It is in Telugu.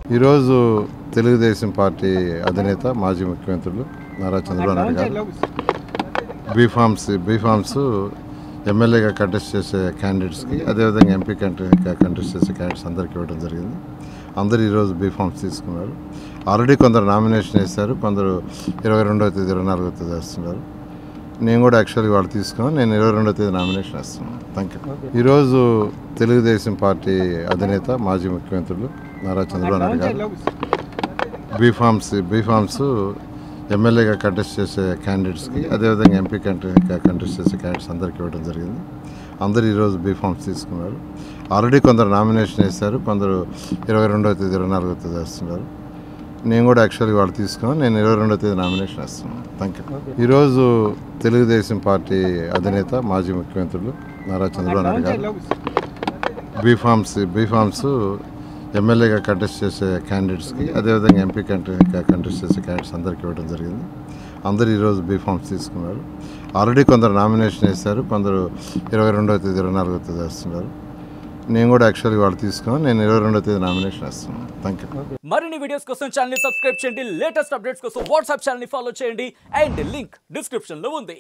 ఈరోజు తెలుగుదేశం పార్టీ అధినేత మాజీ ముఖ్యమంత్రులు నారా చంద్రబాబు నాయుడు గారు బీఫామ్స్ బీఫామ్స్ ఎమ్మెల్యేగా కంటెస్ట్ చేసే క్యాండిడేట్స్కి అదేవిధంగా ఎంపీ కంటె కంటెస్ట్ చేసే క్యాండిడేట్స్ అందరికీ ఇవ్వడం జరిగింది అందరూ ఈరోజు బీఫామ్స్ తీసుకున్నారు ఆల్రెడీ కొందరు నామినేషన్ వేశారు కొందరు ఇరవై రెండవ తేదీ ఇరవై నాలుగవ తేదీ వేస్తున్నారు నేను కూడా యాక్చువల్గా వాళ్ళు తీసుకున్నాను నేను ఇరవై రెండవ తేదీ నామినేషన్ వేస్తున్నాను థ్యాంక్ యూ ఈరోజు తెలుగుదేశం పార్టీ అధినేత మాజీ ముఖ్యమంత్రులు నారా చంద్రబాబు నాయుడు గారు బీఫామ్స్ బీఫామ్స్ ఎమ్మెల్యేగా కంటెస్ట్ చేసే క్యాండిడేట్స్కి అదేవిధంగా ఎంపీ కంటె కంటెస్ట్ చేసే క్యాండిడేట్స్ అందరికీ ఇవ్వడం జరిగింది అందరూ ఈరోజు బీఫామ్స్ తీసుకున్నారు ఆల్రెడీ కొందరు నామినేషన్ వేశారు కొందరు ఇరవై రెండవ తేదీ ఇరవై నాలుగవ తేదీ వేస్తున్నారు నేను కూడా యాక్చువల్గా వాళ్ళు తీసుకున్నాను నేను ఇరవై రెండవ తేదీ నామినేషన్ వేస్తున్నాను థ్యాంక్ యూ ఈరోజు తెలుగుదేశం పార్టీ అధినేత మాజీ ముఖ్యమంత్రులు నారా చంద్రబాబు నాయుడు గారు బీఫామ్స్ బీఫామ్స్ ఎమ్మెల్యేగా కంటెస్ట్ చేసే క్యాండిడేట్స్కి అదేవిధంగా ఎంపీ కంటె కంటెస్ట్ చేసే క్యాండిడేట్స్ అందరికీ ఇవ్వడం జరిగింది అందరూ ఈరోజు బీఫామ్స్ తీసుకున్నారు ఆల్రెడీ కొందరు నామినేషన్ వేశారు కొందరు ఇరవై రెండవ తేదీ ఇరవై నాలుగవ తేదీ వేస్తున్నారు నేను కూడా యాక్చువల్గా వాళ్ళు తీసుకున్నాను నేను ఇరవై రెండవ తేదీ నామినేషన్ వేస్తున్నాను థ్యాంక్ యూ మరిన్ని వీడియోస్ కోసం ఛానల్ ని సబ్స్క్రైబ్ చేయండి లేటెస్ట్ అప్డేట్స్ కోసం వాట్సాప్ ఛానల్ ని ఫాలో చేయండి అండ్ లింక్ డిస్క్రిప్షన్ లో ఉంది